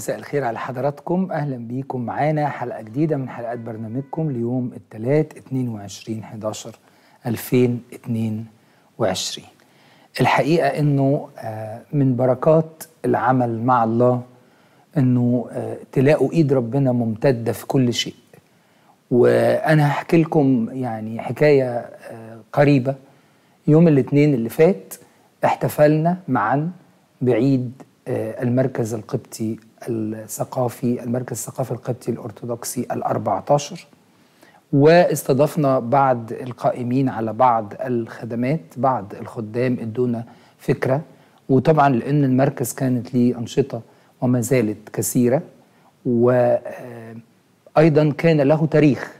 مساء الخير على حضراتكم اهلا بيكم معانا حلقه جديده من حلقات برنامجكم ليوم الثلاث 22 11 2022 الحقيقه انه آه، من بركات العمل مع الله انه آه، تلاقوا ايد ربنا ممتده في كل شيء وانا هحكي لكم يعني حكايه آه، قريبه يوم الاثنين اللي فات احتفلنا معا بعيد آه، المركز القبطي الثقافي المركز الثقافي القبطي الأرثوذكسي الأربعة عشر واستضفنا بعض القائمين على بعض الخدمات بعض الخدام ادونا فكرة وطبعا لأن المركز كانت ليه أنشطة وما زالت كثيرة وأيضا كان له تاريخ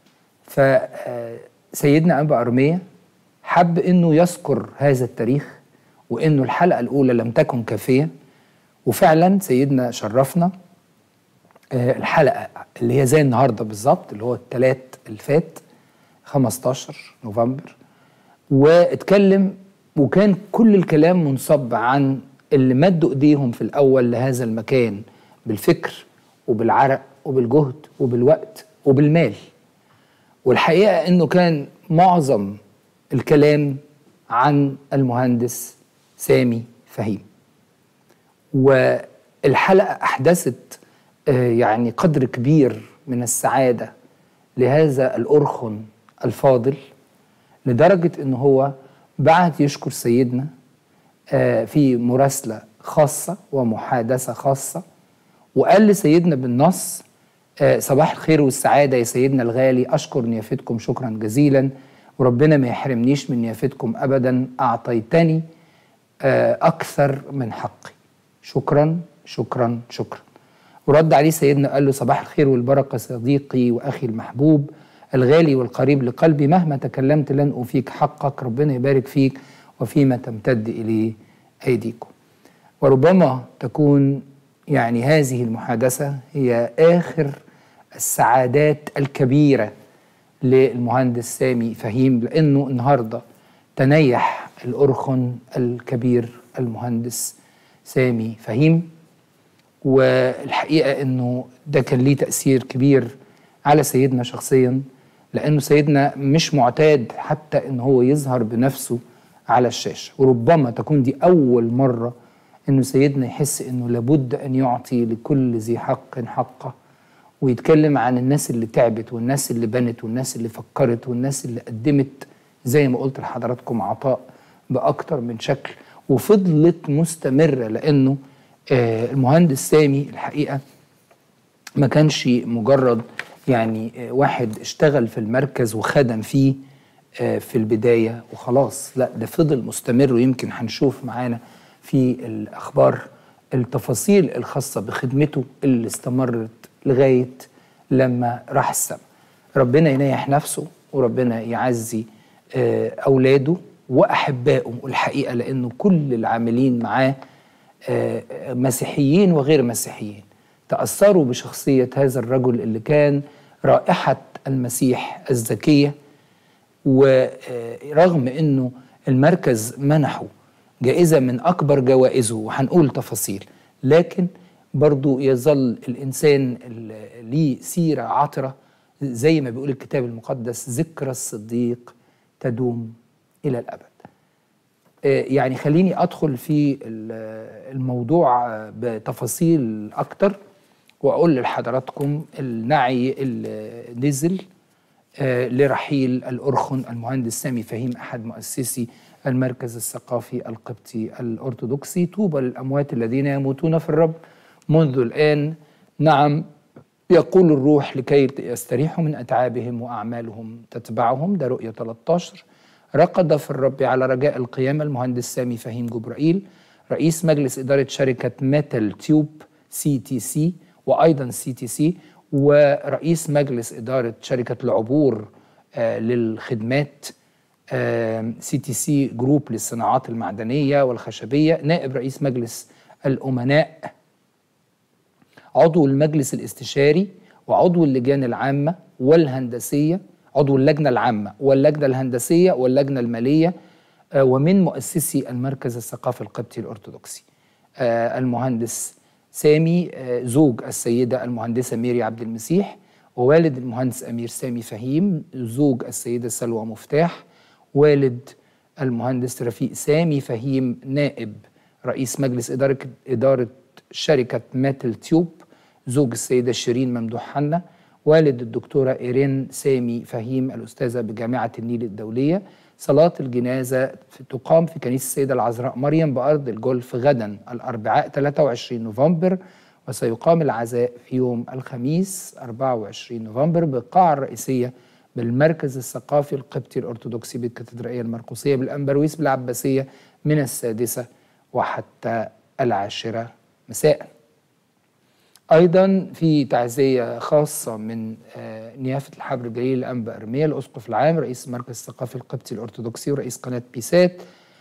فسيدنا أبا أرمية حب أنه يذكر هذا التاريخ وأنه الحلقة الأولى لم تكن كافية وفعلا سيدنا شرفنا آه، الحلقه اللي هي زي النهارده بالظبط اللي هو الثلاث اللي فات 15 نوفمبر واتكلم وكان كل الكلام منصب عن اللي مدوا ايديهم في الاول لهذا المكان بالفكر وبالعرق وبالجهد وبالوقت وبالمال والحقيقه انه كان معظم الكلام عن المهندس سامي فهيم والحلقة أحدثت آه، يعني قدر كبير من السعادة لهذا الأرخن الفاضل لدرجة أنه هو بعد يشكر سيدنا آه، في مراسلة خاصة ومحادثة خاصة وقال لسيدنا بالنص آه، صباح الخير والسعادة يا سيدنا الغالي أشكر نيافتكم شكرا جزيلا وربنا ما يحرمنيش من نيافتكم أبدا أعطيتني أكثر من حقي شكرا شكرا شكرا ورد عليه سيدنا قال له صباح الخير والبركة صديقي وأخي المحبوب الغالي والقريب لقلبي مهما تكلمت لن أوفيك حقك ربنا يبارك فيك وفيما تمتد إليه أيديكم وربما تكون يعني هذه المحادثة هي آخر السعادات الكبيرة للمهندس سامي فهيم لأنه النهاردة تنيح الأرخن الكبير المهندس سامي فهيم والحقيقه انه ده كان ليه تاثير كبير على سيدنا شخصيا لانه سيدنا مش معتاد حتى ان هو يظهر بنفسه على الشاشه وربما تكون دي اول مره انه سيدنا يحس انه لابد ان يعطي لكل ذي حق حقه ويتكلم عن الناس اللي تعبت والناس اللي بنت والناس اللي فكرت والناس اللي قدمت زي ما قلت لحضراتكم عطاء باكتر من شكل وفضلت مستمرة لأنه آه، المهندس سامي الحقيقة ما كانش مجرد يعني آه، واحد اشتغل في المركز وخدم فيه آه، في البداية وخلاص لا ده فضل مستمر ويمكن هنشوف معانا في الأخبار التفاصيل الخاصة بخدمته اللي استمرت لغاية لما راح السماء ربنا ينيح نفسه وربنا يعزي أولاده واحبائه الحقيقه لانه كل العاملين معاه آه، مسيحيين وغير مسيحيين تاثروا بشخصيه هذا الرجل اللي كان رائحه المسيح الزكيه ورغم انه المركز منحه جائزه من اكبر جوائزه وهنقول تفاصيل لكن برضو يظل الانسان ليه سيره عطره زي ما بيقول الكتاب المقدس ذكرى الصديق تدوم إلى الأبد آه، يعني خليني أدخل في الموضوع بتفاصيل أكتر وأقول لحضراتكم النعي اللي نزل آه، لرحيل الأرخن المهندس سامي فهيم أحد مؤسسي المركز الثقافي القبطي الأرثوذكسي طوبى للأموات الذين يموتون في الرب منذ الآن نعم يقول الروح لكي يستريحوا من أتعابهم وأعمالهم تتبعهم ده رؤية 13 رقد في الرب على رجاء القيامة المهندس سامي فهيم جبرائيل رئيس مجلس إدارة شركة ميتال تيوب سي تي سي وأيضا سي تي سي ورئيس مجلس إدارة شركة العبور آه للخدمات سي تي سي جروب للصناعات المعدنية والخشبية نائب رئيس مجلس الأمناء عضو المجلس الاستشاري وعضو اللجان العامة والهندسية عضو اللجنة العامة واللجنة الهندسية واللجنة المالية ومن مؤسسي المركز الثقافي القبطي الأرثوذكسي المهندس سامي آه، زوج السيدة المهندسة ميري عبد المسيح ووالد المهندس أمير سامي فهيم زوج السيدة سلوى مفتاح والد المهندس رفيق سامي فهيم نائب رئيس مجلس إدارة, إدارة شركة ميتل تيوب زوج السيدة شيرين ممدوح حنا والد الدكتورة إيرين سامي فهيم الأستاذة بجامعة النيل الدولية صلاة الجنازة تقام في كنيسة السيدة العذراء مريم بأرض الجولف غدا الأربعاء 23 نوفمبر وسيقام العزاء في يوم الخميس 24 نوفمبر بالقاعة الرئيسية بالمركز الثقافي القبطي الأرثوذكسي بالكاتدرائية المرقسية بالأنبرويس بالعباسية من السادسة وحتى العاشرة مساء أيضا في تعزية خاصة من آه، نيافة الحبر الجليل الأنبا أرميا الأسقف العام رئيس المركز الثقافي القبطي الأرثوذكسي ورئيس قناة بيسات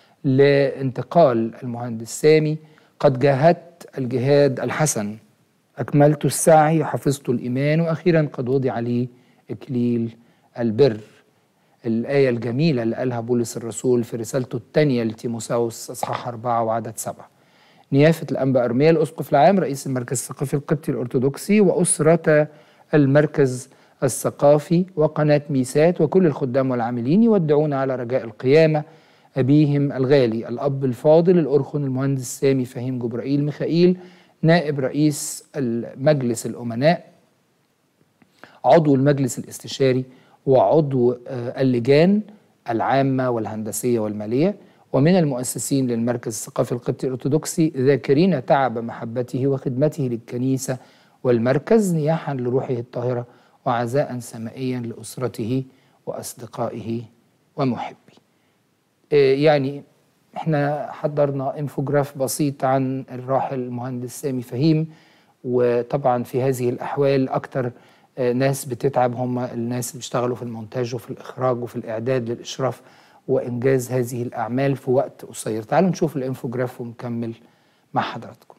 لانتقال المهندس سامي قد جاهدت الجهاد الحسن أكملت السعي حفظت الإيمان وأخيرا قد وضع لي إكليل البر الآية الجميلة اللي قالها بولس الرسول في رسالته الثانية لتيموساوس أصحاح أربعة وعدد سبعة نيافة الأنبا أرميا الأسقف العام رئيس المركز الثقافي القبطي الأرثوذكسي وأسرة المركز الثقافي وقناة ميسات وكل الخدام والعاملين يودعون على رجاء القيامة أبيهم الغالي الأب الفاضل الأرخن المهندس سامي فهيم جبرائيل ميخائيل نائب رئيس المجلس الأمناء عضو المجلس الاستشاري وعضو آه، اللجان العامة والهندسية والمالية ومن المؤسسين للمركز الثقافي القبطي الأرثوذكسي ذاكرين تعب محبته وخدمته للكنيسة والمركز نياحا لروحه الطاهرة وعزاء سمائيا لأسرته وأصدقائه ومحبي آه، يعني احنا حضرنا انفوجراف بسيط عن الراحل المهندس سامي فهيم وطبعا في هذه الأحوال أكثر آه، ناس بتتعب هم الناس اللي بيشتغلوا في المونتاج وفي الإخراج وفي الإعداد للإشراف وإنجاز هذه الأعمال في وقت قصير تعالوا نشوف الانفوجراف ونكمل مع حضراتكم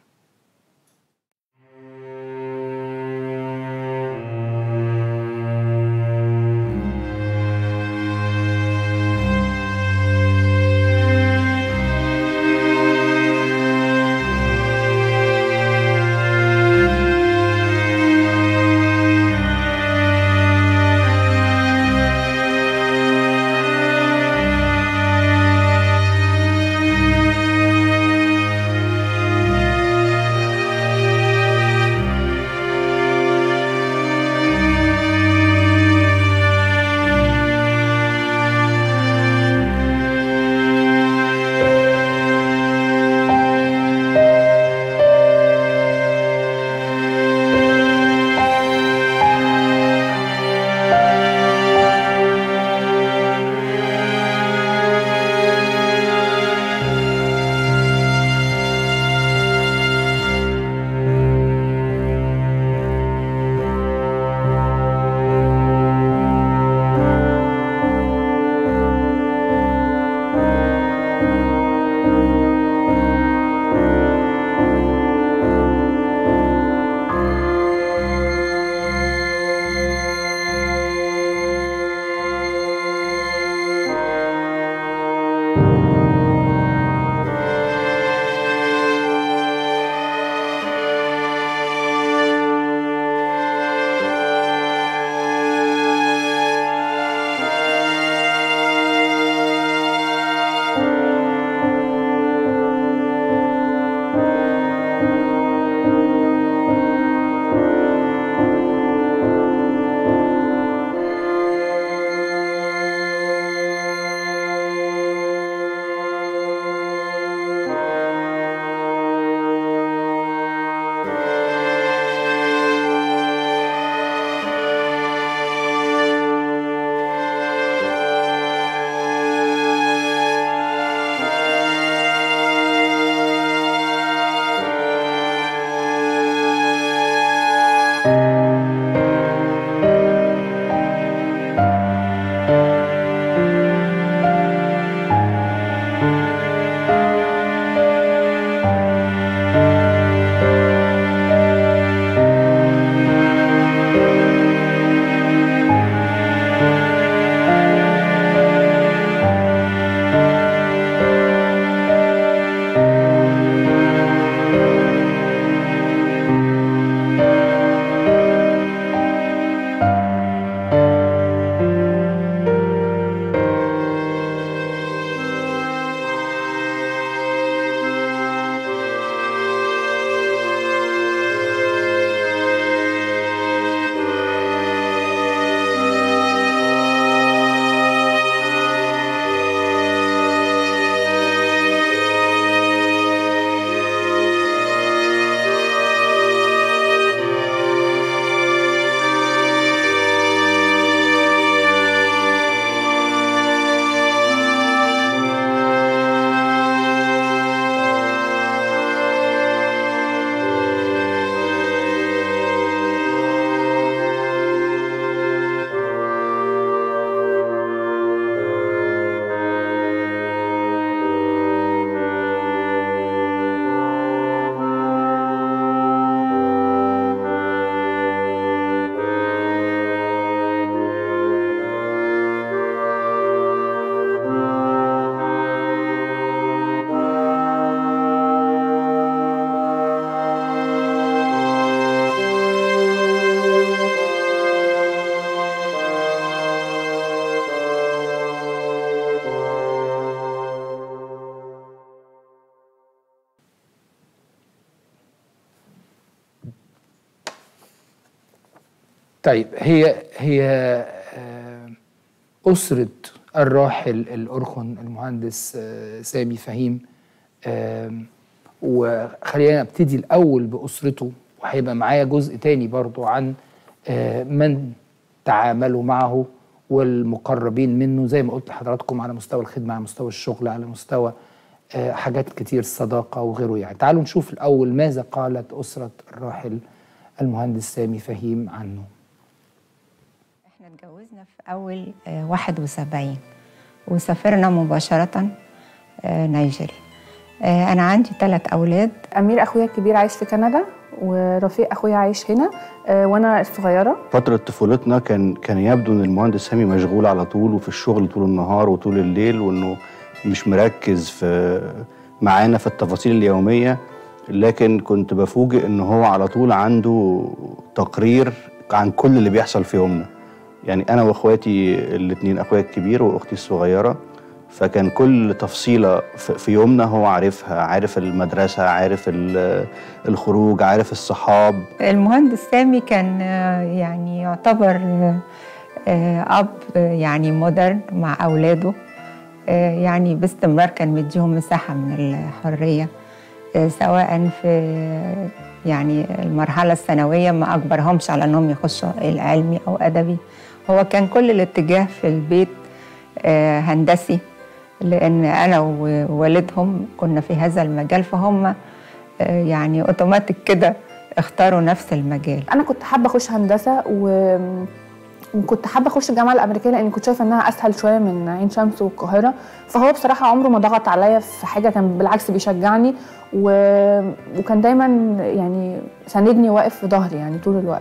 طيب هي هي آه، أسرة الراحل الأرخن المهندس آه، سامي فهيم آم، وخلينا نبتدي الأول بأسرته وهيبقى معايا جزء تاني برضو عن آه، من تعاملوا معه والمقربين منه زي ما قلت لحضراتكم على مستوى الخدمة على مستوى الشغل على مستوى آه، حاجات كتير الصداقة وغيره يعني تعالوا نشوف الأول ماذا قالت أسرة الراحل المهندس سامي فهيم عنه احنا اتجوزنا في اول آه، 71 وسافرنا مباشرة آه، نيجيريا آه، انا عندي ثلاث اولاد امير اخويا الكبير عايش في كندا ورفيق اخويا عايش هنا آه، وانا الصغيره فترة طفولتنا كان كان يبدو ان المهندس سامي مشغول على طول وفي الشغل طول النهار وطول الليل وانه مش مركز في معانا في التفاصيل اليومية لكن كنت بفوجئ ان هو على طول عنده تقرير عن كل اللي بيحصل في يومنا يعني انا واخواتي الاتنين اخويا الكبير واختي الصغيرة فكان كل تفصيلة في في يومنا هو عارفها عارف المدرسة عارف ال- الخروج عارف الصحاب المهندس سامي كان آه، يعني يعتبر آه، آه، اب آه، يعني مودرن مع اولاده آه، يعني باستمرار كان مديهم مساحة من الحرية آه، سواء في آه، يعني المرحلة الثانوية ما أجبرهمش على أنهم يخشوا العلمي أو أدبي هو كان كل الاتجاه في البيت آه، هندسي لأن أنا ووالدهم كنا في هذا المجال فهم آه، يعني أوتوماتيك كده اختاروا نفس المجال انا كنت حابه اخش هندسه و... وكنت حابه اخش الجامعه الامريكيه لان كنت شايفه انها اسهل شويه من عين شمس والقاهره فهو بصراحه عمره ما ضغط عليا في حاجه كان بالعكس بيشجعني و... وكان دايما يعني ساندني واقف في ظهري يعني طول الوقت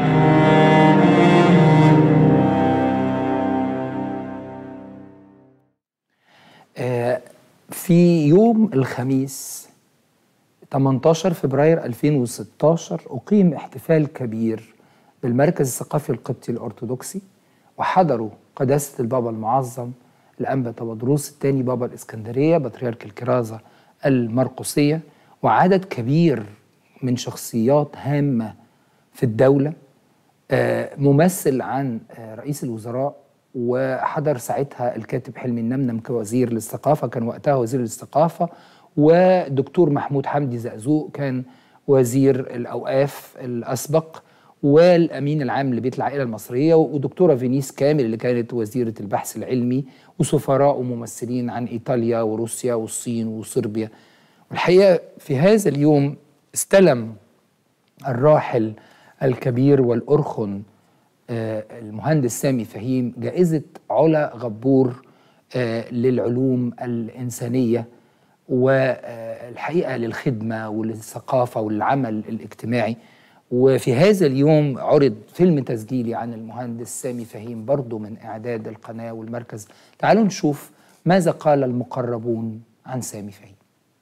آه، في يوم الخميس 18 فبراير 2016 أقيم احتفال كبير بالمركز الثقافي القبطي الأرثوذكسي وحضروا قداسة البابا المعظم الأنبا تبدروس الثاني بابا الإسكندرية بطريرك الكرازة المرقسية وعدد كبير من شخصيات هامة في الدولة آه، ممثل عن آه، رئيس الوزراء وحضر ساعتها الكاتب حلمي النمنم كوزير للثقافة كان وقتها وزير الثقافة ودكتور محمود حمدي زقزوق كان وزير الأوقاف الأسبق والأمين العام لبيت العائلة المصرية ودكتورة فينيس كامل اللي كانت وزيرة البحث العلمي وسفراء وممثلين عن إيطاليا وروسيا والصين وصربيا والحقيقة في هذا اليوم استلم الراحل الكبير والأرخن آه، المهندس سامي فهيم جائزة علا غبور آه، للعلوم الإنسانية والحقيقة للخدمة وللثقافة والعمل الاجتماعي وفي هذا اليوم عرض فيلم تسجيلي عن المهندس سامي فهيم برضو من إعداد القناة والمركز تعالوا نشوف ماذا قال المقربون عن سامي فهيم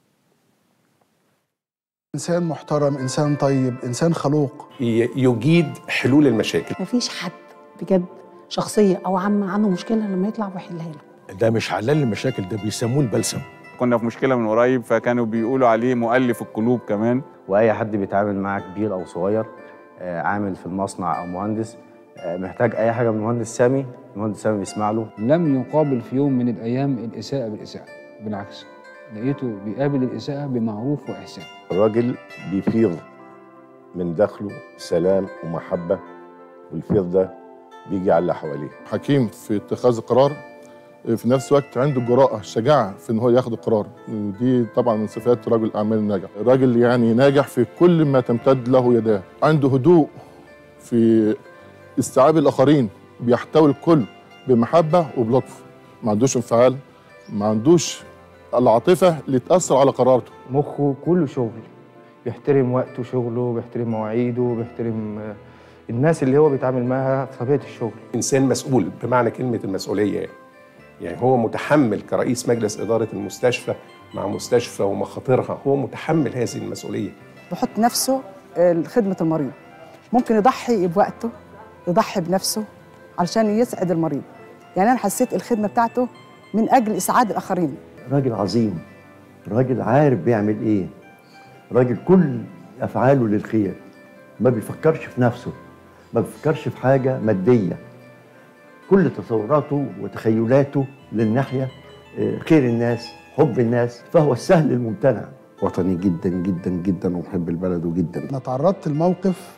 إنسان محترم إنسان طيب إنسان خلوق ي- يجيد حلول المشاكل مفيش حد بجد شخصية أو عامة عنده مشكلة لما يطلع ويحلها له ده مش حلال المشاكل ده بيسموه البلسم كنا في مشكله من قريب فكانوا بيقولوا عليه مؤلف القلوب كمان واي حد بيتعامل معاه كبير او صغير آه، عامل في المصنع او مهندس آه، محتاج اي حاجه من المهندس سامي المهندس سامي بيسمع له لم يقابل في يوم من الأيام الإساءة بالإساءة بالعكس لقيته بيقابل الإساءة بمعروف وإحسان الراجل بيفيض من داخله سلام ومحبة والفيض ده بيجي على اللي حواليه حكيم في اتخاذ القرار في نفس الوقت عنده الجراءة الشجاعة في إن هو ياخد القرار دي طبعا من صفات رجل الأعمال الناجح الراجل يعني ناجح في كل ما تمتد له يداه عنده هدوء في استيعاب الآخرين بيحتوي الكل بمحبة وبلطف ما عندوش انفعال ما عندوش العاطفة اللي تأثر على قرارته مخه كله شغل بيحترم وقته شغله بيحترم مواعيده بيحترم آه، الناس اللي هو بيتعامل معاها في طبيعة الشغل انسان مسؤول بمعنى كلمه المسؤوليه يعني. يعني هو متحمل كرئيس مجلس اداره المستشفى مع مستشفى ومخاطرها هو متحمل هذه المسؤوليه بيحط نفسه آه، لخدمة المريض ممكن يضحي بوقته يضحي بنفسه علشان يسعد المريض يعني أنا حسيت الخدمة بتاعته من أجل إسعاد الآخرين راجل عظيم راجل عارف بيعمل ايه راجل كل افعاله للخير ما بيفكرش في نفسه ما بيفكرش في حاجه ماديه كل تصوراته وتخيلاته للناحيه آه، خير الناس حب الناس فهو السهل الممتنع وطني جدا جدا جدا ومحب البلد جدا انا تعرضت لموقف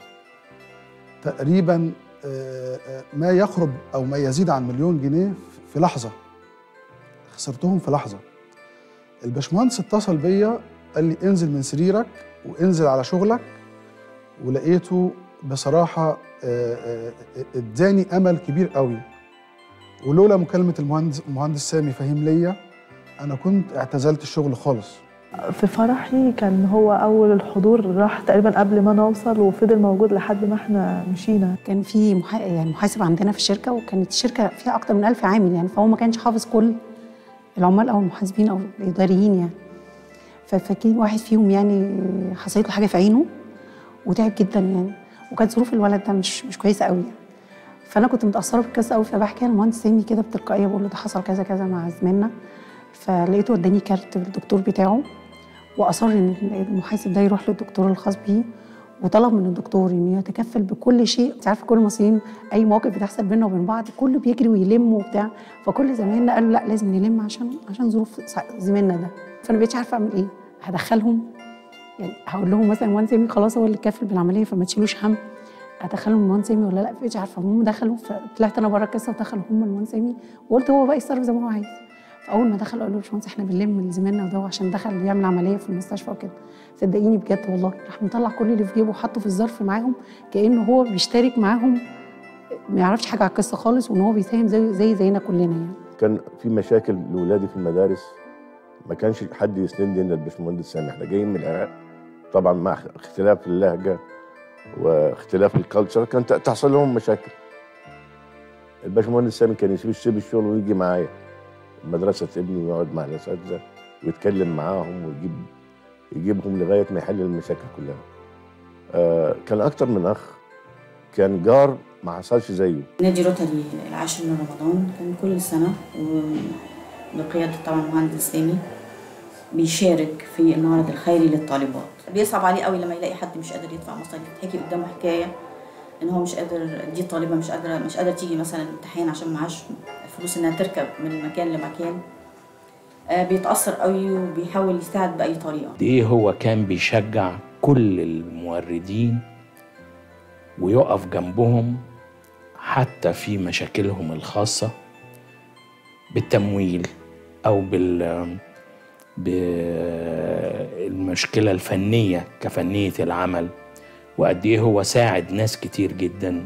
تقريبا آه، آه، ما يقرب او ما يزيد عن مليون جنيه في لحظه خسرتهم في لحظه الباشمهندس اتصل بيا قال لي انزل من سريرك وانزل على شغلك ولقيته بصراحه آه، آه، اداني امل كبير قوي ولولا مكالمه المهندس المهندس سامي فهيم ليا انا كنت اعتزلت الشغل خالص في فرحي كان هو اول الحضور راح تقريبا قبل ما نوصل وفضل موجود لحد ما احنا مشينا كان في محا... يعني محاسب عندنا في الشركه وكانت الشركه فيها اكتر من ألف عامل يعني فهو ما كانش حافظ كل العمال او المحاسبين او الاداريين يعني ف- فكان واحد فيهم يعني حصلت له حاجه في عينه وتعب جدا يعني وكانت ظروف الولد ده مش مش كويسه قوي يعني فانا كنت متاثره بالقصه قوي فبحكي للمهندس سامي كده بتلقائيه بقول له ده حصل كذا كذا مع زميلنا فلقيته اداني كارت الدكتور بتاعه واصر ان المحاسب ده يروح للدكتور الخاص بيه وطلب من الدكتور انه يتكفل بكل شيء انت عارفه كل المصريين اي مواقف بتحصل بيننا وبين بعض كله بيجري ويلم وبتاع فكل زمايلنا قالوا لا لازم نلم عشان عشان ظروف ص- زميلنا ده فانا مبقتش عارفه اعمل ايه هدخلهم يعني هقول لهم مثلا مهندس سامي خلاص هو اللي كافل بالعمليه فما تشيلوش هم ادخلهم المهندس سامي ولا لا مبقتش عارفه المهم دخلوا فطلعت انا بره القصه ودخلوا هم المهندس سامي وقلت هو بقى يتصرف زي ما هو عايز فاول ما دخل قالوا له باشمهندس احنا بنلم زميلنا وده عشان دخل يعمل عمليه في المستشفى وكده صدقيني بجد والله راح مطلع كل اللي في جيبه وحطه في الظرف معاهم كانه هو بيشترك معاهم ما يعرفش حاجه على القصه خالص وان هو بيساهم زي زي زينا كلنا يعني كان في مشاكل لاولادي في المدارس ما كانش حد يسندني الا الباشمهندس سامي احنا جايين من العراق طبعا مع اختلاف اللهجه واختلاف الكالتشر كانت تحصل لهم مشاكل الباشمهندس سامي كان يسيب يسيب الشغل ويجي معايا مدرسه ابني ويقعد مع الاساتذه ويتكلم معاهم ويجيب يجيبهم لغايه ما يحل المشاكل كلها آه كان اكتر من اخ كان جار ما حصلش زيه نادي روتري العاشر من رمضان كان كل سنة وبقيادة طبعا المهندس سامي بيشارك في المعرض الخيري للطالبات بيصعب عليه قوي لما يلاقي حد مش قادر يدفع مصاريف تحكي قدامه حكاية ان هو مش قادر دي طالبة مش قادرة مش قادرة تيجي مثلا امتحان عشان معاش فلوس انها تركب من مكان لمكان آه، بيتأثر قوي وبيحاول يساعد بأي طريقة قد ايه هو كان بيشجع كل الموردين ويقف جنبهم حتى في مشاكلهم الخاصة بالتمويل أو بال بالمشكلة الفنية كفنية العمل وقد إيه هو ساعد ناس كتير جدا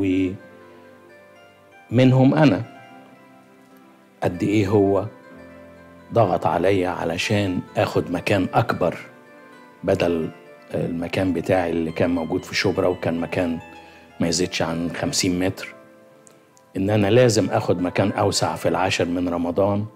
ومنهم أنا قد إيه هو ضغط عليا علشان اخد مكان اكبر بدل المكان بتاعي اللي كان موجود في شبرا وكان مكان ما يزيدش عن خمسين متر ان انا لازم اخد مكان اوسع في العاشر من رمضان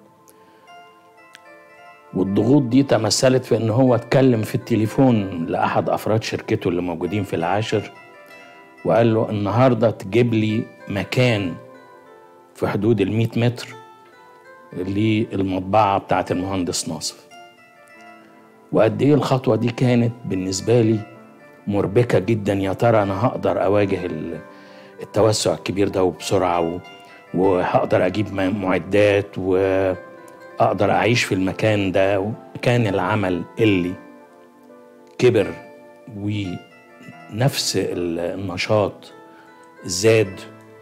والضغوط دي تمثلت في ان هو اتكلم في التليفون لاحد افراد شركته اللي موجودين في العاشر وقال له النهارده تجيب لي مكان في حدود ال 100 متر للمطبعة بتاعة المهندس ناصف وقد ايه الخطوة دي كانت بالنسبة لي مربكة جدا يا ترى انا هقدر اواجه ال- التوسع الكبير ده وبسرعة و- وهقدر اجيب م- معدات واقدر اعيش في المكان ده كان العمل اللي كبر ونفس ال- النشاط زاد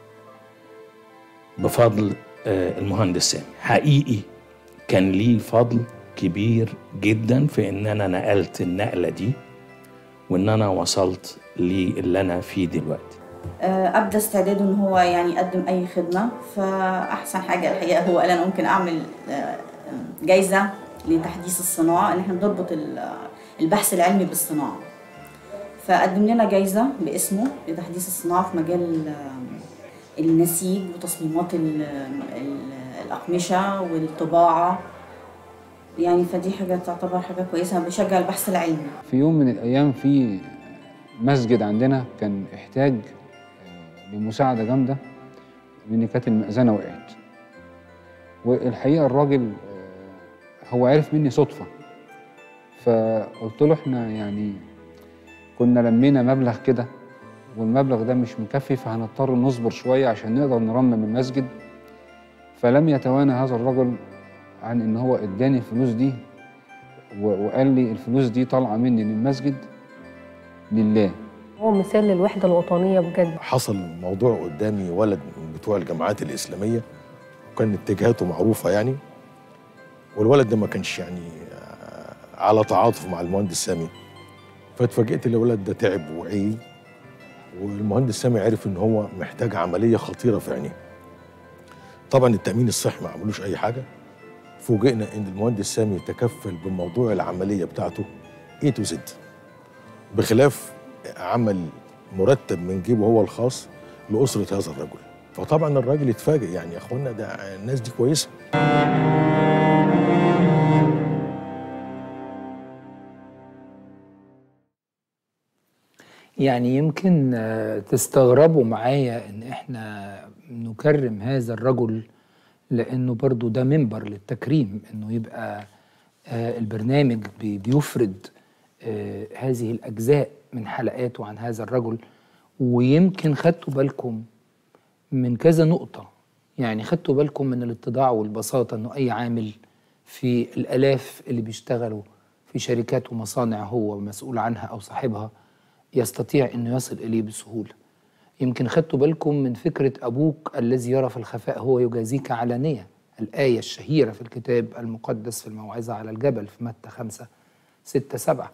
بفضل آه، المهندس سامي حقيقي كان ليه فضل كبير جدا في ان انا نقلت النقله دي وان انا وصلت للي انا فيه دلوقتي آه، ابدى استعداده ان هو يعني يقدم اي خدمه فاحسن حاجه الحقيقه هو قال انا ممكن اعمل آه، جايزه لتحديث الصناعه ان احنا بنربط ال- البحث العلمي بالصناعه فقدم لنا جايزه باسمه لتحديث الصناعه في مجال آه، النسيج وتصميمات ال- ال- الاقمشه والطباعه يعني فدي حاجه تعتبر حاجه كويسه بيشجع البحث العلمي في يوم من الأيام في مسجد عندنا كان احتاج آه، لمساعدة جامدة لأن كانت المأذنة وقعت والحقيقة الراجل آه، هو عرف مني صدفة فقلت له احنا يعني كنا لمينا مبلغ كده والمبلغ ده مش مكفي فهنضطر نصبر شوية عشان نقدر نرمم المسجد فلم يتوانى هذا الرجل عن ان هو اداني الفلوس دي و- وقال لي الفلوس دي طالعة مني للمسجد لله هو مثال للوحدة الوطنية بجد حصل موضوع قدامي ولد من بتوع الجامعات الإسلامية وكان اتجاهاته معروفة يعني والولد ده ما كانش يعني آه، على تعاطف مع المهندس سامي فاتفاجئت ان الولد ده تعب وعي والمهندس سامي عرف ان هو محتاج عملية خطيرة في عينيه طبعا التأمين الصحي ما عملوش أي حاجة فوجئنا ان المهندس سامي تكفل بموضوع العملية بتاعته A to Z بخلاف عمل مرتب من جيبه هو الخاص لأسرة هذا الرجل فطبعا الراجل اتفاجئ يعني يا اخوانا ده الناس دي كويسه يعني يمكن آه، تستغربوا معايا ان احنا نكرم هذا الرجل لانه برضو ده منبر للتكريم انه يبقى آه، البرنامج بي- بيفرد آه، هذه الاجزاء من حلقاته عن هذا الرجل ويمكن خدتوا بالكم من كذا نقطة يعني خدتوا بالكم من الاتضاع والبساطة انه اي عامل في الالاف اللي بيشتغلوا في شركات ومصانع هو مسؤول عنها او صاحبها يستطيع انه يصل اليه بسهوله. يمكن خدتوا بالكم من فكره ابوك الذي يرى في الخفاء هو يجازيك علانيه، الايه الشهيره في الكتاب المقدس في الموعظه على الجبل في متى خمسة ستة سبعة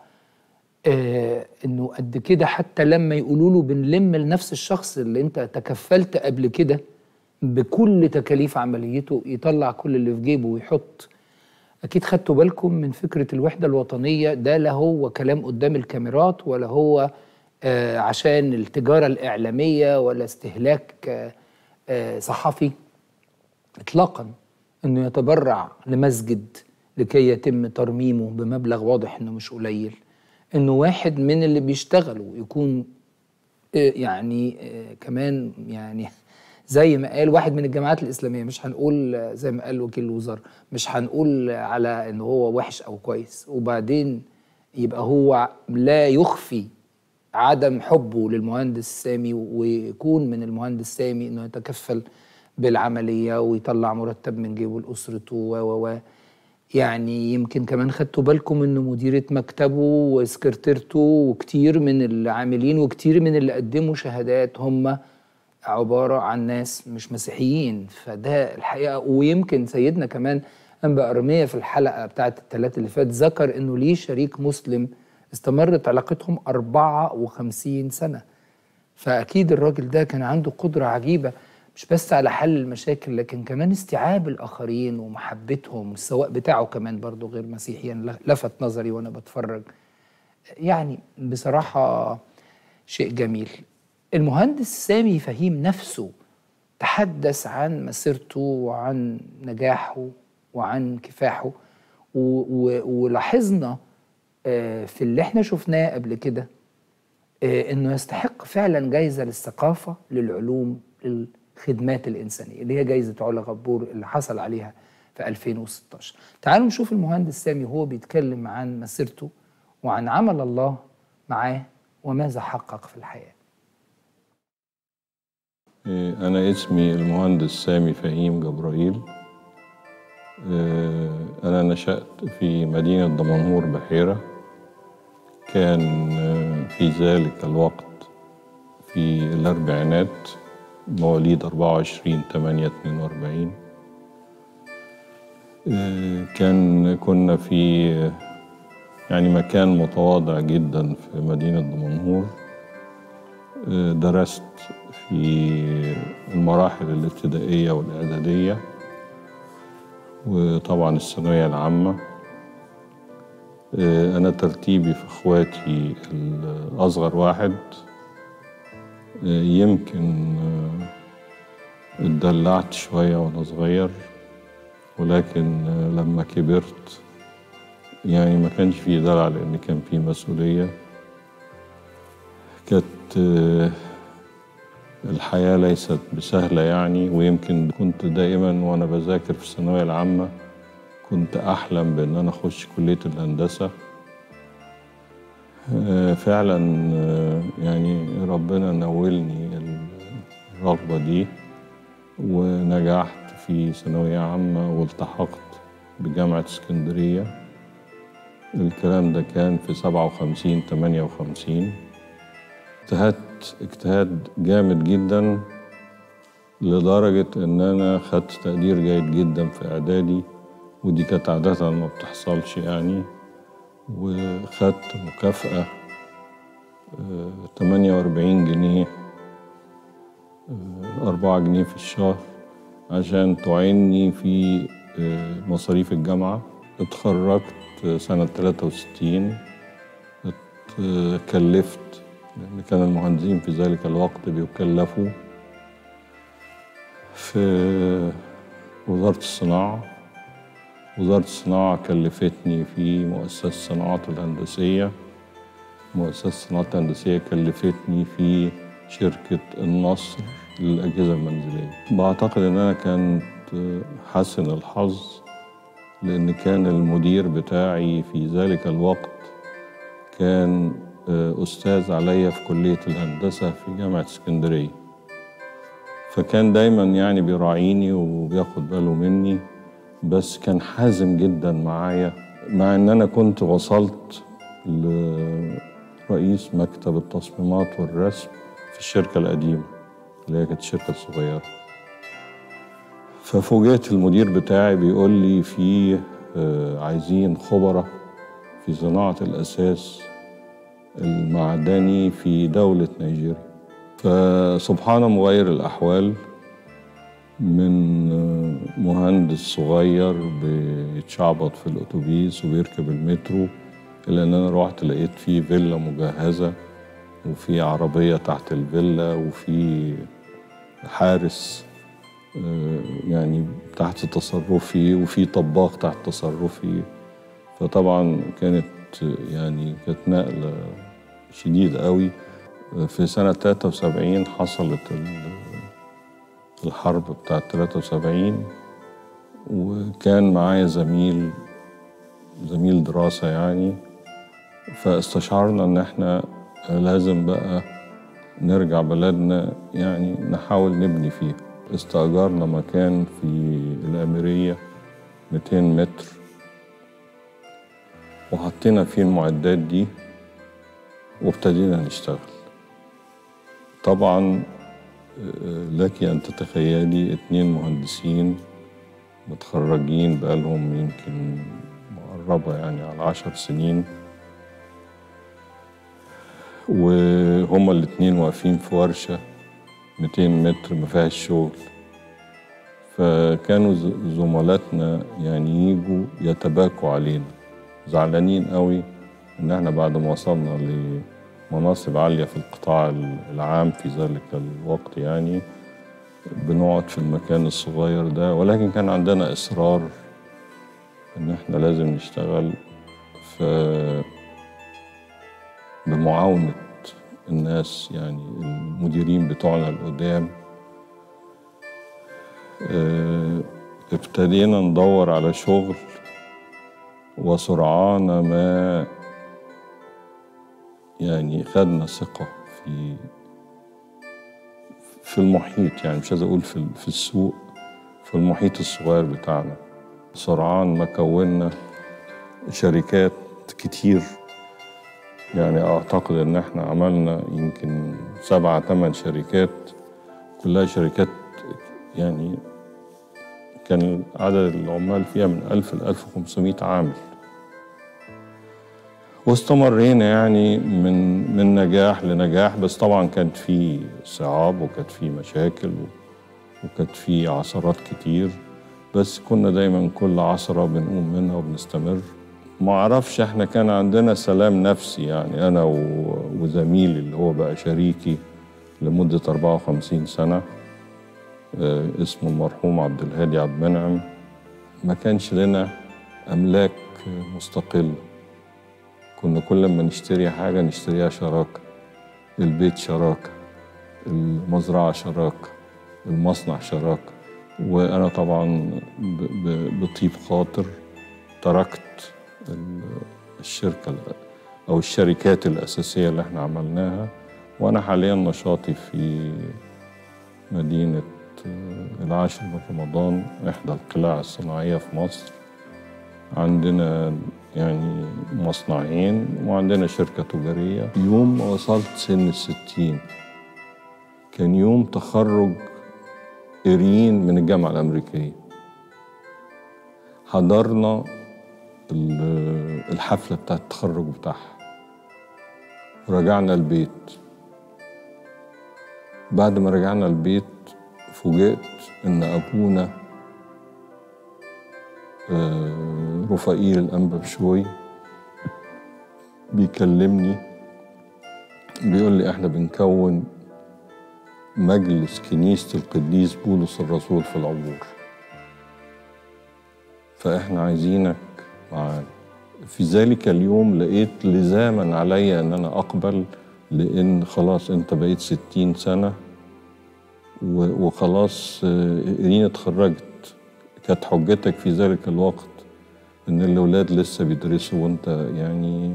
آه انه قد كده حتى لما يقولوا له بنلم لنفس الشخص اللي انت تكفلت قبل كده بكل تكاليف عمليته يطلع كل اللي في جيبه ويحط اكيد خدتوا بالكم من فكره الوحده الوطنيه ده لا هو كلام قدام الكاميرات ولا هو آه عشان التجاره الاعلاميه ولا استهلاك آه آه صحفي اطلاقا انه يتبرع لمسجد لكي يتم ترميمه بمبلغ واضح انه مش قليل انه واحد من اللي بيشتغلوا يكون آه، يعني آه، كمان يعني زي ما قال واحد من الجامعات الاسلاميه مش هنقول آه، زي ما قال وكيل الوزاره مش هنقول على ان هو وحش او كويس وبعدين يبقى هو لا يخفي عدم حبه للمهندس سامي ويكون من المهندس سامي انه يتكفل بالعمليه ويطلع مرتب من جيبه لاسرته و و و يعني يمكن كمان خدتوا بالكم ان مديره مكتبه وسكرتيرته وكتير من العاملين وكتير من اللي قدموا شهادات هم عباره عن ناس مش مسيحيين فده الحقيقه ويمكن سيدنا كمان انبا ارميه في الحلقه بتاعت الثلاث اللي فات ذكر انه ليه شريك مسلم استمرت علاقتهم 54 سنه فاكيد الراجل ده كان عنده قدره عجيبه مش بس على حل المشاكل لكن كمان استيعاب الاخرين ومحبتهم السواق بتاعه كمان برضه غير مسيحيا لفت نظري وانا بتفرج يعني بصراحه شيء جميل المهندس سامي فهيم نفسه تحدث عن مسيرته وعن نجاحه وعن كفاحه و- و- ولاحظنا آه، في اللي احنا شفناه قبل كده آه، انه يستحق فعلا جايزه للثقافه للعلوم للخدمات الانسانيه اللي هي جايزه علا غبور اللي حصل عليها في 2016 تعالوا نشوف المهندس سامي وهو بيتكلم عن مسيرته وعن عمل الله معاه وماذا حقق في الحياه إيه، أنا اسمي المهندس سامي فهيم جبرائيل إيه، أنا نشأت في مدينة دمنهور بحيرة كان آه، في ذلك الوقت في الأربعينات مواليد 24 8 42 إيه، كان كنا في آه، يعني مكان متواضع جدا في مدينة دمنهور آه، درست في المراحل الابتدائية والإعدادية وطبعا الثانوية العامة آه، أنا ترتيبي في إخواتي الأصغر واحد آه، يمكن آه، اتدلعت شوية وأنا صغير ولكن آه، لما كبرت يعني ما كانش فيه دلع لأن كان فيه مسؤولية كانت آه، الحياة ليست بسهلة يعني ويمكن كنت دائما وأنا بذاكر في الثانوية العامة كنت أحلم بأن أنا أخش كلية الهندسة آه، فعلا آه، يعني ربنا نولني الرغبة دي ونجحت في ثانوية عامة والتحقت بجامعة اسكندرية الكلام ده كان في سبعة وخمسين تمانية وخمسين اجتهدت اجتهاد جامد جدا لدرجة إن أنا خدت تقدير جيد جدا في إعدادي ودي كانت عادة ما بتحصلش يعني وخدت مكافأة تمانية وأربعين جنيه آه، أربعة جنيه في الشهر عشان تعيني في آه، مصاريف الجامعة اتخرجت سنة تلاتة وستين اتكلفت لأن كان المهندسين في ذلك الوقت بيكلفوا في وزارة الصناعة وزارة الصناعة كلفتني في مؤسسة الصناعات الهندسية مؤسسة الصناعات الهندسية كلفتني في شركة النصر للأجهزة المنزلية بعتقد إن أنا كانت حسن الحظ لأن كان المدير بتاعي في ذلك الوقت كان أستاذ عليا في كلية الهندسة في جامعة اسكندرية فكان دايما يعني بيراعيني وبياخد باله مني بس كان حازم جدا معايا مع ان انا كنت وصلت لرئيس مكتب التصميمات والرسم في الشركة القديمة اللي هي كانت الشركة الصغيرة ففوجئت المدير بتاعي بيقول لي في آه، عايزين خبراء في صناعة الأساس المعدني في دولة نيجيريا فسبحان مغير الأحوال من آه، مهندس صغير بيتشعبط في الأتوبيس وبيركب المترو إلى إن أنا رحت لقيت في فيلا مجهزة وفي عربية تحت الفيلا وفي حارس آه، يعني تحت تصرفي وفي طباخ تحت تصرفي فطبعا كانت يعني كانت نقلة شديدة قوي في سنة 73 حصلت ال- الحرب بتاعت 73 وكان معايا زميل زميل دراسة يعني فاستشعرنا إن إحنا لازم بقى نرجع بلدنا يعني نحاول نبني فيها استأجرنا مكان في الأميرية 200 متر وحطينا فيه المعدات دي وابتدينا نشتغل طبعا آه، لك أن تتخيلي اتنين مهندسين متخرجين بقالهم يمكن مقربة يعني على عشر سنين وهما الاتنين واقفين في ورشة 200 متر ما فيهاش شغل فكانوا ز- زملاتنا يعني يجوا يتباكوا علينا زعلانين قوي ان احنا بعد ما وصلنا لمناصب عالية في القطاع ال- العام في ذلك الوقت يعني بنقعد في المكان الصغير ده ولكن كان عندنا إصرار إن إحنا لازم نشتغل ف بمعاونة الناس يعني المديرين بتوعنا القدام آه، ابتدينا ندور على شغل وسرعان ما يعني خدنا ثقة في في المحيط يعني مش عايز أقول في في السوق في المحيط الصغير بتاعنا سرعان ما كونا شركات كتير يعني أعتقد إن إحنا عملنا يمكن سبعة تمن شركات كلها شركات يعني كان عدد العمال فيها من ألف لألف وخمسمائة عامل واستمرينا يعني من من نجاح لنجاح بس طبعا كانت في صعاب وكانت في مشاكل وكانت في عثرات كتير بس كنا دايما كل عثرة بنقوم منها وبنستمر ما اعرفش احنا كان عندنا سلام نفسي يعني انا و- وزميلي اللي هو بقى شريكي لمدة 54 سنة آه، اسمه المرحوم عبد الهادي عبد المنعم ما كانش لنا أملاك مستقلة كنا كل ما نشتري حاجة نشتريها شراكة البيت شراكة المزرعة شراكة المصنع شراكة وأنا طبعا ب- ب- بطيب خاطر تركت ال- الشركة أو الشركات الأساسية اللي احنا عملناها وأنا حاليا نشاطي في مدينة آه، العاشر من رمضان إحدى القلاع الصناعية في مصر عندنا يعني مصنعين وعندنا شركة تجارية يوم ما وصلت سن الستين كان يوم تخرج إيرين من الجامعة الأمريكية حضرنا ال- الحفلة بتاعت التخرج بتاعها ورجعنا البيت بعد ما رجعنا البيت فوجئت إن أبونا آه، رفائيل الأنبا بشوي بيكلمني بيقول لي احنا بنكون مجلس كنيسة القديس بولس الرسول في العبور فاحنا عايزينك معانا في ذلك اليوم لقيت لزاما علي ان انا اقبل لان خلاص انت بقيت ستين سنة و- وخلاص آه، إيرين اتخرجت كانت حجتك في ذلك الوقت ان الاولاد لسه بيدرسوا وانت يعني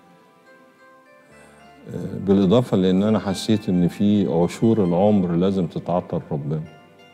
آه، بالاضافه لان انا حسيت ان في عشور العمر لازم تتعطى لربنا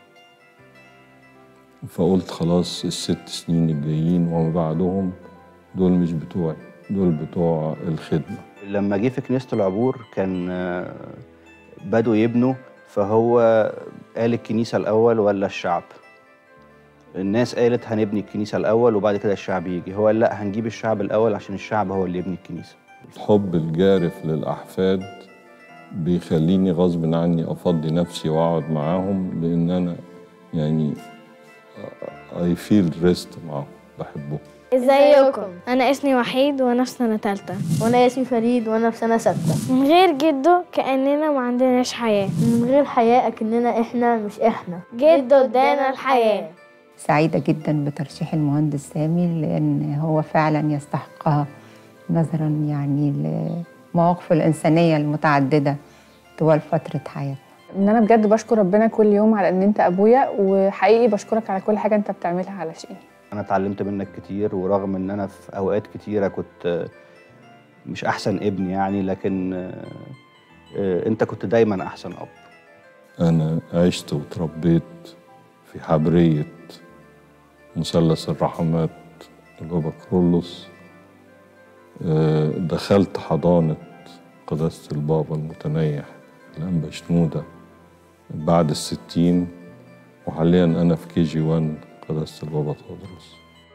فقلت خلاص الست سنين الجايين وما بعدهم دول مش بتوعي دول بتوع الخدمه لما جه في كنيسة العبور كان آه، بدوا يبنوا فهو قال الكنيسة الأول ولا الشعب الناس قالت هنبني الكنيسة الأول وبعد كده الشعب يجي هو قال لا هنجيب الشعب الأول عشان الشعب هو اللي يبني الكنيسة الحب الجارف للأحفاد بيخليني غصب عني أفضي نفسي وأقعد معاهم لأن أنا يعني I feel rest معاهم بحبهم ازيكم انا اسمي وحيد وانا في سنه تالتة وانا اسمي فريد وانا في سنه ستة من غير جده كاننا ما عندناش حياه من غير حياه اكننا احنا مش احنا جده ادانا الحياه سعيدة جدا بترشيح المهندس سامي لأن هو فعلا يستحقها نظرا يعني لمواقفه الإنسانية المتعددة طوال فترة حياته ان انا بجد بشكر ربنا كل يوم على ان انت ابويا وحقيقي بشكرك على كل حاجه انت بتعملها علشاني أنا اتعلمت منك كتير ورغم إن أنا في أوقات كتيرة كنت آه، مش أحسن ابن يعني لكن آه، آه، أنت كنت دايما أحسن أب أنا عشت وتربيت في حبرية مثلث الرحمات البابا كرولوس آه، دخلت حضانة قداسة البابا المتنيح الأنبا شنودة بعد الستين وحاليا أنا في كي جي 1 قداسة البابا تودروس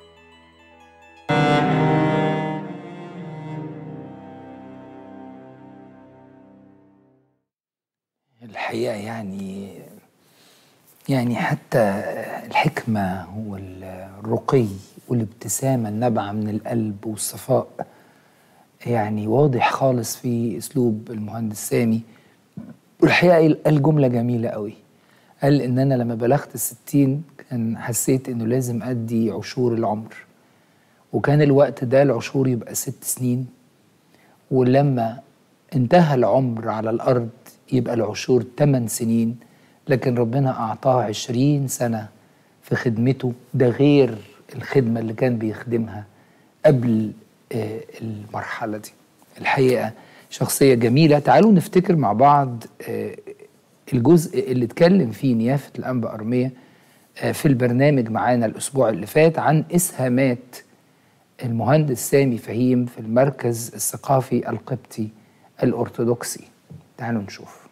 الحقيقة يعني يعني حتى الحكمة والرقي والابتسامة النابعة من القلب والصفاء يعني واضح خالص في أسلوب المهندس سامي والحقيقة قال جملة جميلة قوي قال إن أنا لما بلغت الستين كان حسيت إنه لازم أدي عشور العمر وكان الوقت ده العشور يبقى ست سنين ولما انتهى العمر على الأرض يبقى العشور 8 سنين لكن ربنا أعطاه 20 سنة في خدمته ده غير الخدمة اللي كان بيخدمها قبل آه، المرحلة دي الحقيقة شخصية جميلة تعالوا نفتكر مع بعض آه، الجزء اللي اتكلم فيه نيافة الأنبا أرمية آه، في البرنامج معانا الأسبوع اللي فات عن إسهامات المهندس سامي فهيم في المركز الثقافي القبطي الأرثوذكسي تعالوا نشوف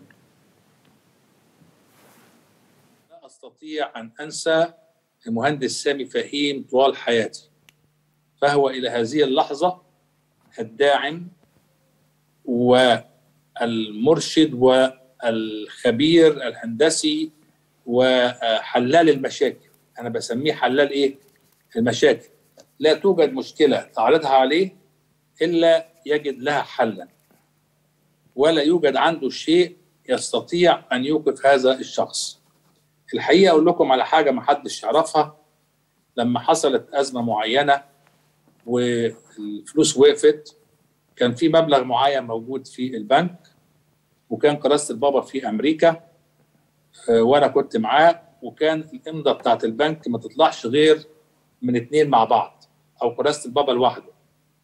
لا أستطيع أن أنسى المهندس سامي فهيم طوال حياتي فهو إلى هذه اللحظة الداعم والمرشد والخبير الهندسي وحلال المشاكل أنا بسميه حلال إيه؟ المشاكل لا توجد مشكلة تعرضها عليه إلا يجد لها حلا ولا يوجد عنده شيء يستطيع أن يوقف هذا الشخص الحقيقة أقول لكم على حاجة ما حدش يعرفها لما حصلت أزمة معينة والفلوس وقفت كان في مبلغ معين موجود في البنك وكان قراسة البابا في أمريكا آه، وأنا كنت معاه وكان الإمضة بتاعت البنك ما تطلعش غير من اتنين مع بعض أو قراسة البابا لوحده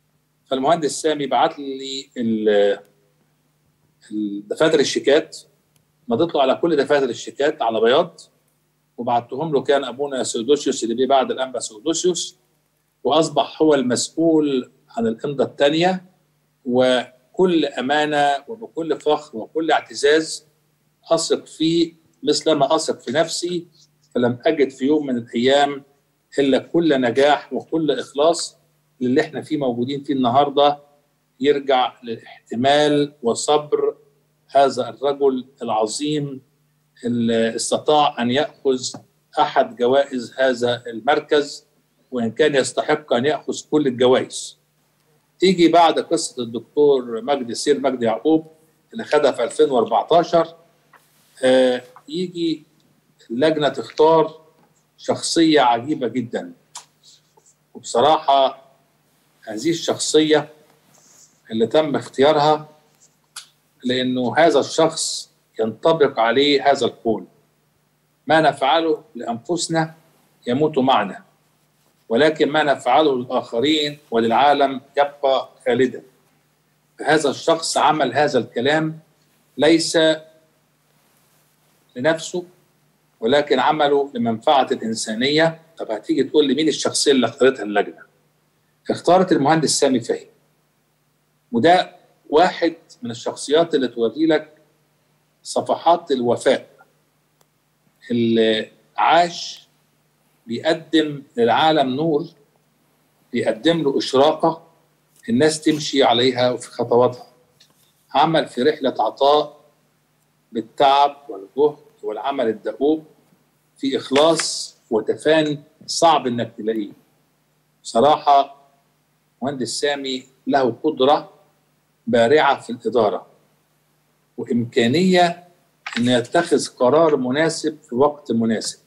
فالمهندس سامي بعت لي ال- الدفاتر الشيكات مضيت له على كل دفاتر الشيكات على بياض وبعتهم له كان ابونا سيودوسيوس اللي جه بعد الانبا سيودوسيوس واصبح هو المسؤول عن الامضه الثانيه وكل امانه وبكل فخر وكل اعتزاز اثق فيه مثلما اثق في نفسي فلم اجد في يوم من الايام الا كل نجاح وكل اخلاص للي احنا فيه موجودين فيه النهارده يرجع لاحتمال وصبر هذا الرجل العظيم اللي استطاع ان ياخذ احد جوائز هذا المركز وان كان يستحق ان ياخذ كل الجوائز. تيجي بعد قصه الدكتور مجدي السير مجدي يعقوب اللي خدها في 2014 آه يجي اللجنه تختار شخصيه عجيبه جدا وبصراحه هذه الشخصيه اللي تم اختيارها لانه هذا الشخص ينطبق عليه هذا القول ما نفعله لانفسنا يموت معنا ولكن ما نفعله للاخرين وللعالم يبقى خالدا فهذا الشخص عمل هذا الكلام ليس لنفسه ولكن عمله لمنفعه الانسانيه طب هتيجي تقول لي مين الشخصيه اللي اختارتها اللجنه اختارت المهندس سامي فهمي وده واحد من الشخصيات اللي توري لك صفحات الوفاء اللي عاش بيقدم للعالم نور بيقدم له إشراقة الناس تمشي عليها وفي خطواتها عمل في رحلة عطاء بالتعب والجهد والعمل الدؤوب في إخلاص وتفاني صعب إنك تلاقيه بصراحة مهندس سامي له قدرة بارعة في الإدارة وإمكانية أن يتخذ قرار مناسب في وقت مناسب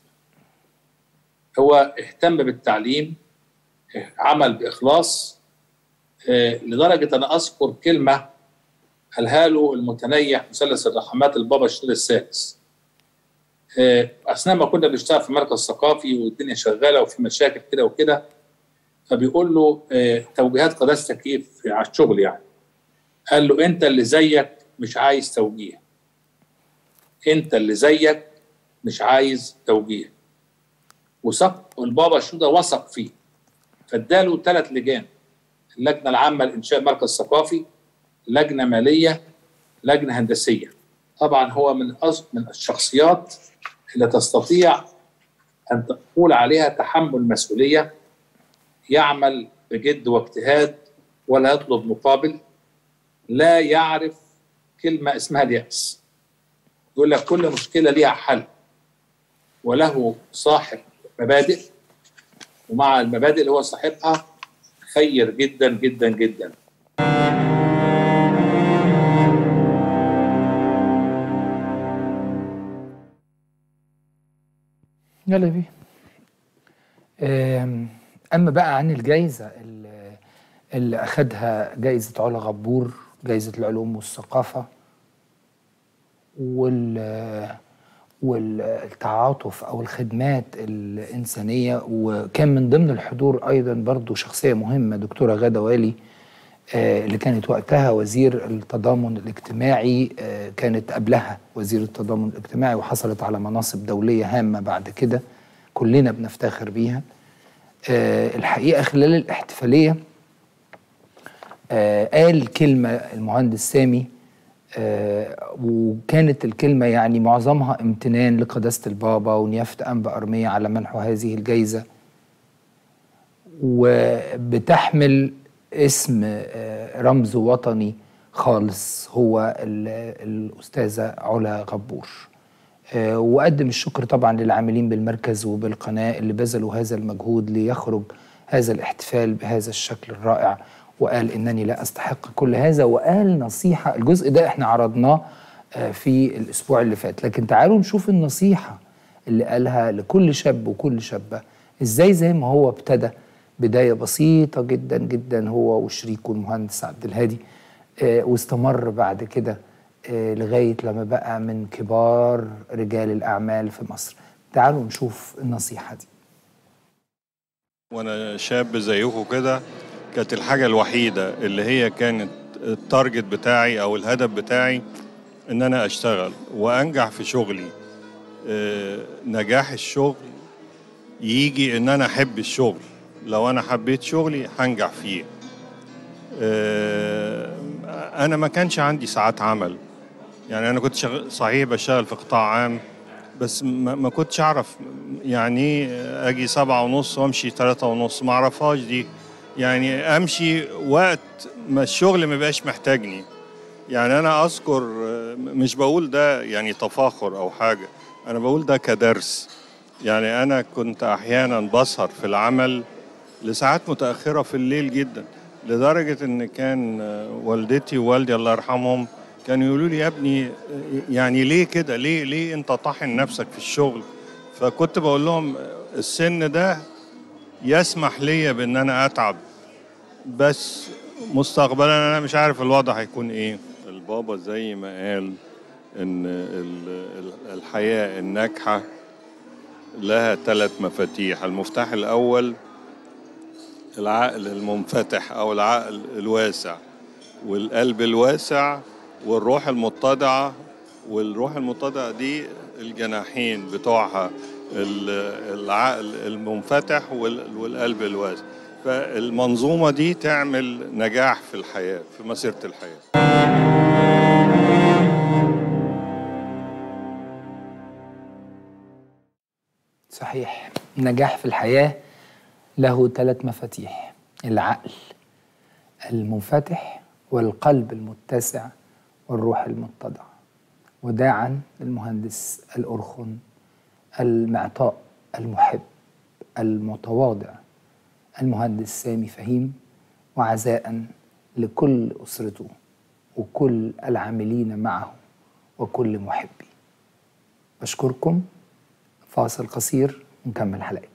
هو اهتم بالتعليم عمل بإخلاص آه، لدرجة أنا أذكر كلمة قالها له المتنيح مثلث الرحمات البابا الشهير السادس آه، أثناء ما كنا بنشتغل في مركز ثقافي والدنيا شغالة وفي مشاكل كده وكده فبيقول له آه، توجيهات قداستك ايه في- على الشغل يعني قال له انت اللي زيك مش عايز توجيه انت اللي زيك مش عايز توجيه وثق والبابا شنودة وثق فيه فاداله ثلاث لجان اللجنه العامه لانشاء مركز ثقافي لجنه ماليه لجنه هندسيه طبعا هو من أص... من الشخصيات اللي تستطيع ان تقول عليها تحمل مسؤوليه يعمل بجد واجتهاد ولا يطلب مقابل لا يعرف كلمة اسمها اليأس يقول لك كل مشكلة ليها حل وله صاحب مبادئ ومع المبادئ اللي هو صاحبها خير جدا جدا جدا يلا بيه آم، اما بقى عن الجائزه اللي- اللي اخدها جائزه علا غبور جائزه العلوم والثقافه وال والتعاطف او الخدمات الانسانيه وكان من ضمن الحضور ايضا برضو شخصيه مهمه دكتوره غاده والي آه، اللي كانت وقتها وزير التضامن الاجتماعي آه، كانت قبلها وزير التضامن الاجتماعي وحصلت على مناصب دوليه هامه بعد كده كلنا بنفتخر بيها آه، الحقيقه خلال الاحتفاليه آه، قال كلمه المهندس سامي آه، وكانت الكلمه يعني معظمها امتنان لقداسه البابا ونيافه انبا ارميه على منحه هذه الجائزه وبتحمل اسم آه، رمز وطني خالص هو ال- الأستاذة علا غبور آه، وقدم الشكر طبعا للعاملين بالمركز وبالقناة اللي بذلوا هذا المجهود ليخرج هذا الاحتفال بهذا الشكل الرائع وقال إنني لا أستحق كل هذا وقال نصيحة الجزء ده احنا عرضناه آه، في الأسبوع اللي فات لكن تعالوا نشوف النصيحة اللي قالها لكل شاب وكل شابة ازاي زي ما هو ابتدى بداية بسيطة جدا جدا هو وشريكه المهندس عبد الهادي آه، واستمر بعد كده آه، لغاية لما بقى من كبار رجال الأعمال في مصر تعالوا نشوف النصيحة دي وانا شاب زيكم كده كانت الحاجة الوحيدة اللي هي كانت التارجت بتاعي أو الهدف بتاعي إن أنا أشتغل وأنجح في شغلي آه، نجاح الشغل يجي إن أنا أحب الشغل لو أنا حبيت شغلي هنجح فيه آه، أنا ما كانش عندي ساعات عمل يعني أنا كنت شغ... صحيح بشتغل في قطاع عام بس ما, ما كنتش أعرف يعني إيه أجي سبعة ونص وأمشي ثلاثة ونص ما أعرفهاش دي يعني أمشي وقت ما الشغل ما بقاش محتاجني يعني أنا أذكر آه، مش بقول ده يعني تفاخر أو حاجة أنا بقول ده كدرس يعني أنا كنت أحيانا بسهر في العمل لساعات متأخرة في الليل جدا لدرجة إن كان آه، والدتي ووالدي الله يرحمهم كانوا يقولوا لي يا ابني آه، يعني ليه كده ليه ليه أنت طاحن نفسك في الشغل فكنت بقول لهم آه، السن ده يسمح لي بإن أنا أتعب بس مستقبلا أنا مش عارف الوضع هيكون إيه البابا زي ما قال إن ال- ال- الحياة الناجحة لها ثلاث مفاتيح المفتاح الأول العقل المنفتح أو العقل الواسع والقلب الواسع والروح المتضعة والروح المتضعة دي الجناحين بتوعها ال- العقل المنفتح وال- والقلب الواسع فالمنظومة دي تعمل نجاح في الحياة في مسيرة الحياة صحيح النجاح في الحياة له ثلاث مفاتيح العقل المنفتح والقلب المتسع والروح المتضع وداعا للمهندس الأرخن المعطاء المحب المتواضع المهندس سامي فهيم وعزاء لكل أسرته وكل العاملين معه وكل محبي بشكركم فاصل قصير ونكمل حلقتنا